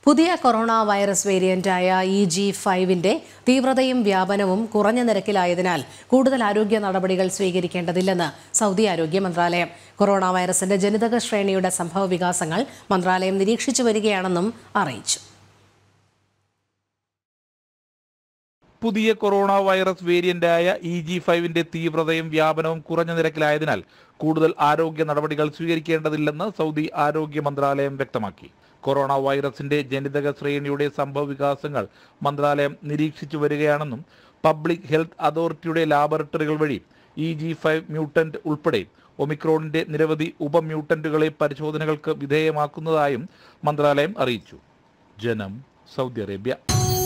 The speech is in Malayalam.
പുതിയ കൊറോണ വൈറസ് വേരിയന്റായ ഇ ജി ഫൈവിന്റെ തീവ്രതയും വ്യാപനവും കുറഞ്ഞ നിരക്കിലായതിനാൽ കൂടുതൽ ആരോഗ്യ നടപടികൾ സ്വീകരിക്കേണ്ടതില്ലെന്ന് സൗദി ആരോഗ്യ മന്ത്രാലയം കൊറോണ വൈറസിന്റെ ജനിതക ശ്രേണിയുടെ സംഭവ വികാസങ്ങൾ മന്ത്രാലയം നിരീക്ഷിച്ചു വരികയാണെന്നും അറിയിച്ചു പുതിയ കൊറോണ വൈറസ് വേരിയന്റായ ഇ ജി ഫൈവിന്റെ തീവ്രതയും വ്യാപനവും കുറഞ്ഞ നിരക്കിലായതിനാൽ കൂടുതൽ ആരോഗ്യ നടപടികൾ സ്വീകരിക്കേണ്ടതില്ലെന്ന് സൗദി ആരോഗ്യ മന്ത്രാലയം വ്യക്തമാക്കി കൊറോണ വൈറസിന്റെ ജനിതക ശ്രേണിയുടെ സംഭവ വികാസങ്ങൾ മന്ത്രാലയം നിരീക്ഷിച്ചു വരികയാണെന്നും പബ്ലിക് ഹെൽത്ത് അതോറിറ്റിയുടെ ലാബറട്ടറികൾ വഴി ഇ ജി ഫൈവ് മ്യൂട്ടന്റ് ഉൾപ്പെടെ ഒമിക്രോണിന്റെ നിരവധി ഉപമ്യൂട്ടന്റുകളെ പരിശോധനകൾക്ക് വിധേയമാക്കുന്നതായും മന്ത്രാലയം അറിയിച്ചു ജനം സൗദി അറേബ്യ